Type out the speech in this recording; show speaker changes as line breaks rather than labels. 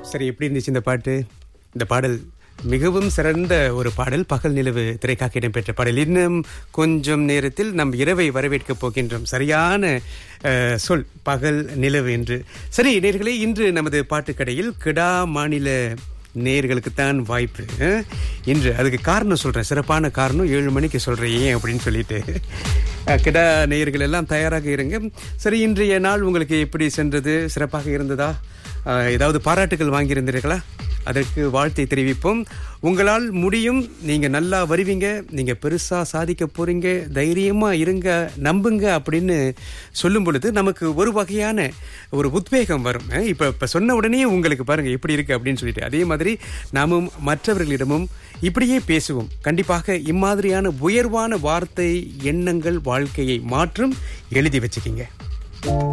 சரி எப்படி இருந்துச்சு இந்த பாட்டு இந்த பாடல் மிகவும் சிறந்த ஒரு பாடல் பகல் நிலவு திரைக்காக இடம்பெற்ற பாடல் இன்னும் கொஞ்சம் நேரத்தில் நம் இரவை வரவேற்கப் போகின்றோம் சரியான அஹ், சொல் பகல் நிலவு என்று சரி நேர்களே இன்று நமது பாட்டுக்கடையில் கிடா மாநில நேர்களுக்குத்தான் வாய்ப்பு அஹ்? இன்று அதுக்கு காரணம் சொல்றேன் சிறப்பான காரணம் ஏழு மணிக்கு சொல்றேன் ஏன் அப்படின்னு சொல்லிட்டு அஹ், கிடா நேயர்கள் எல்லாம் தயாராக இருங்க சரி இன்றைய நாள் உங்களுக்கு எப்படி சென்றது சிறப்பாக இருந்ததா அஹ், ஏதாவது பாராட்டுகள் வாங்கியிருந்தீர்களா அதற்கு வாழ்த்தை தெரிவிப்போம் உங்களால் முடியும் நீங்க நல்லா வருவீங்க நீங்க பெருசா சாதிக்க போறீங்க தைரியமா இருங்க நம்புங்க அப்படின்னு சொல்லும் பொழுது நமக்கு ஒரு வகையான ஒரு உத்வேகம் வரும் அஹ் இப்ப இப்ப சொன்ன உடனே உங்களுக்கு பாருங்க எப்படி இருக்கு அப்படின்னு சொல்லிட்டு அதே மாதிரி நாமும் மற்றவர்களிடமும் இப்படியே பேசுவோம் கண்டிப்பாக இம்மாதிரியான உயர்வான வார்த்தை எண்ணங்கள் வாழ்க்கையை மாற்றும் எழுதி வச்சுக்கிங்க